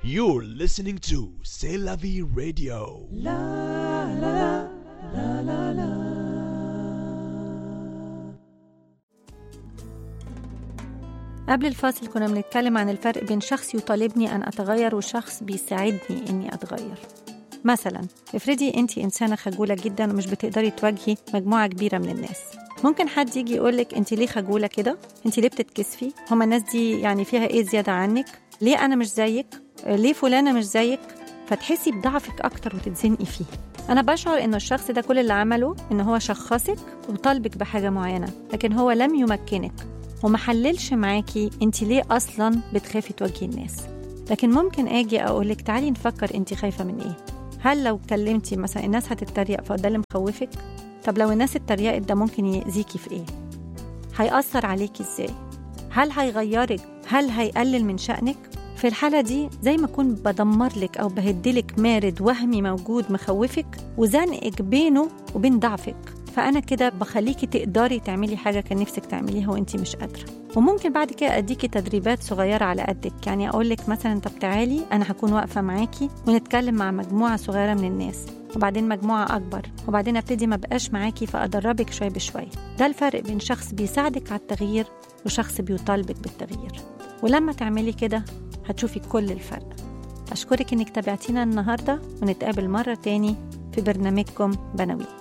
You're listening to C'est la vie radio. قبل الفاصل كنا بنتكلم عن الفرق بين شخص يطالبني أن أتغير وشخص بيساعدني إني أتغير مثلا افرضي انت انسانه خجوله جدا ومش بتقدري تواجهي مجموعه كبيره من الناس ممكن حد يجي يقولك انت ليه خجوله كده انت ليه بتتكسفي هما الناس دي يعني فيها ايه زياده عنك ليه انا مش زيك ليه فلانه مش زيك فتحسي بضعفك اكتر وتتزنقي فيه انا بشعر ان الشخص ده كل اللي عمله ان هو شخصك وطالبك بحاجه معينه لكن هو لم يمكنك وما حللش معاكي انت ليه اصلا بتخافي تواجهي الناس لكن ممكن اجي اقولك تعالي نفكر انت خايفه من ايه هل لو اتكلمتي مثلا الناس هتتريق فده اللي مخوفك طب لو الناس اتريقت ده ممكن يأذيكي في ايه هيأثر عليكي ازاي هل هيغيرك هل هيقلل من شأنك في الحالة دي زي ما أكون بدمر لك أو بهدلك مارد وهمي موجود مخوفك وزنقك بينه وبين ضعفك فأنا كده بخليكي تقدري تعملي حاجة كان نفسك تعمليها وأنت مش قادرة وممكن بعد كده أديكي تدريبات صغيرة على قدك يعني أقول لك مثلا طب تعالي أنا هكون واقفة معاكي ونتكلم مع مجموعة صغيرة من الناس وبعدين مجموعة أكبر وبعدين أبتدي ما بقاش معاكي فأدربك شوية بشوية ده الفرق بين شخص بيساعدك على التغيير وشخص بيطالبك بالتغيير ولما تعملي كده هتشوفي كل الفرق أشكرك إنك تابعتينا النهاردة ونتقابل مرة تاني في برنامجكم بنوي